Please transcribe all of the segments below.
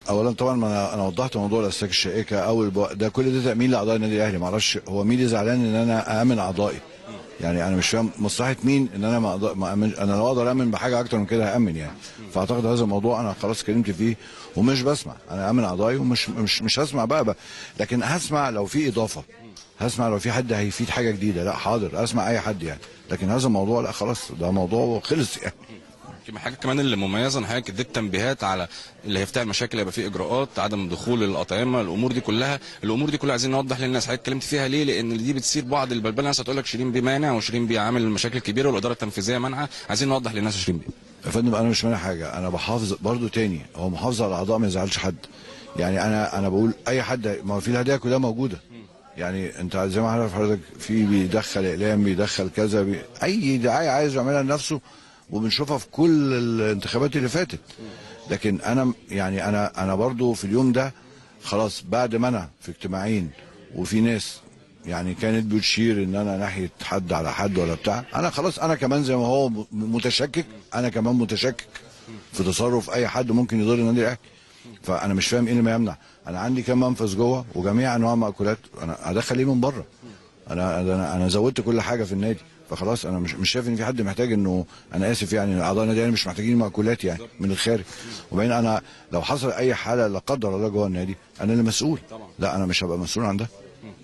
اولا طبعا ما انا انا وضحت موضوع الاسلاك الشائكه اول بو... ده كل ده تامين لاعضاء النادي الاهلي ما اعرفش هو مين اللي زعلان ان انا امن اعضائي يعني انا مش فاهم مصلحه مين ان انا ما, أقدر... ما أمن... انا لو اقدر امن بحاجه اكتر من كده هامن يعني فاعتقد هذا الموضوع انا خلاص اتكلمت فيه ومش بسمع انا امن اعضائي ومش مش مش هسمع بقى, بقى لكن هسمع لو في اضافه هسمع لو في حد هيفيد حاجه جديده لا حاضر اسمع اي حد يعني لكن هذا الموضوع لا خلاص ده موضوع خلص يعني يمكن حاجه كمان اللي مميزه ان حضرتك اديت تنبيهات على اللي هيفتح المشاكل يبقى فيه اجراءات عدم دخول الاطعمه الامور دي كلها الامور دي كلها عايزين نوضح للناس حضرتك اتكلمت فيها ليه لان دي بتصير بعض البلبله الناس هتقول لك شيرين بيه مانع وشيرين بيه عامل مشاكل كبيره والاداره التنفيذيه مانعه عايزين نوضح للناس شيرين بيه يا فندم انا مش مانع حاجه انا بحافظ برضو تاني هو محافظه على الاعضاء ما يزعلش حد يعني انا انا بقول اي حد ما هو في الهدايا كلها موجوده يعني انت زي ما عارف حضرتك في بيدخل اعلام بيدخل كذا بي... اي دعايه عايز يعملها لنفسه وبنشوفها في كل الانتخابات اللي فاتت لكن انا يعني انا انا برضو في اليوم ده خلاص بعد ما انا في اجتماعين وفي ناس يعني كانت بتشير ان انا ناحيه حد على حد ولا بتاع انا خلاص انا كمان زي ما هو متشكك انا كمان متشكك في تصرف اي حد ممكن يضر النادي الاهلي فانا مش فاهم ايه اللي ما يمنع انا عندي كام منفذ جوه وجميع انواع المأكولات انا هدخل ايه من بره انا انا انا زودت كل حاجه في النادي فخلاص انا مش مش شايف ان في حد محتاج انه انا اسف يعني اعضاء النادي يعني مش محتاجين مأكولات يعني من الخارج وبعدين انا لو حصل اي حاله لا قدر الله جوه النادي انا اللي مسؤول لا انا مش هبقى مسؤول عن ده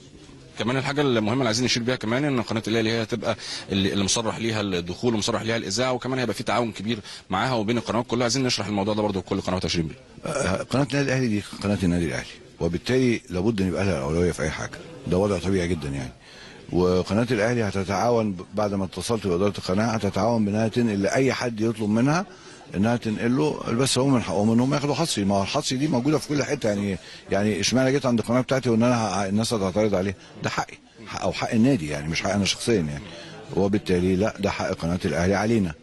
كمان الحاجه المهمه اللي عايزين نشير بيها كمان ان قناه الاهلي هي هتبقى اللي اللي مصرح ليها الدخول ومصرح ليها الاذاعه وكمان هيبقى في تعاون كبير معاها وبين القنوات كلها عايزين نشرح الموضوع ده برضه لكل قنوات 20 بيه آه، قناه النادي الاهلي دي قناه النادي الاهلي وبالتالي لابد ان يبقى لها الاولويه في اي حاجه ده وضع طبيعي جدا يعني وقناه الاهلي هتتعاون بعد ما اتصلت باداره القناه هتتعاون بانها تنقل لاي حد يطلب منها انها تنقل له بس هو من حقهم انهم ياخدوا حصري ما هو الحصري دي موجوده في كل حته يعني يعني اشمعنى جيت عند القناه بتاعتي وان انا ه- الناس هتعترض عليه ده حقي حق- او حق النادي يعني مش حق انا شخصيا يعني وبالتالي لا ده حق قناه الاهلي علينا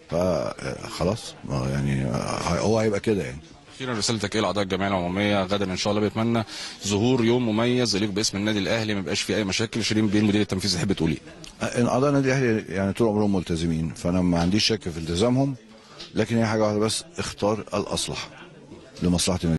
فخلاص يعني هو هيبقى كده يعني اخيرا رسالتك ايه لاعضاء الجمعيه العموميه غدا ان شاء الله بيتمنى ظهور يوم مميز يليق باسم النادي الاهلي ما يبقاش فيه اي مشاكل شيرين بيه المدير التنفيذي تحب تقول ايه ان اعضاء النادي الاهلي يعني طول عمرهم ملتزمين فانا ما عنديش شك في التزامهم لكن هي حاجه واحده بس اختار الاصلح لمصلحه النادي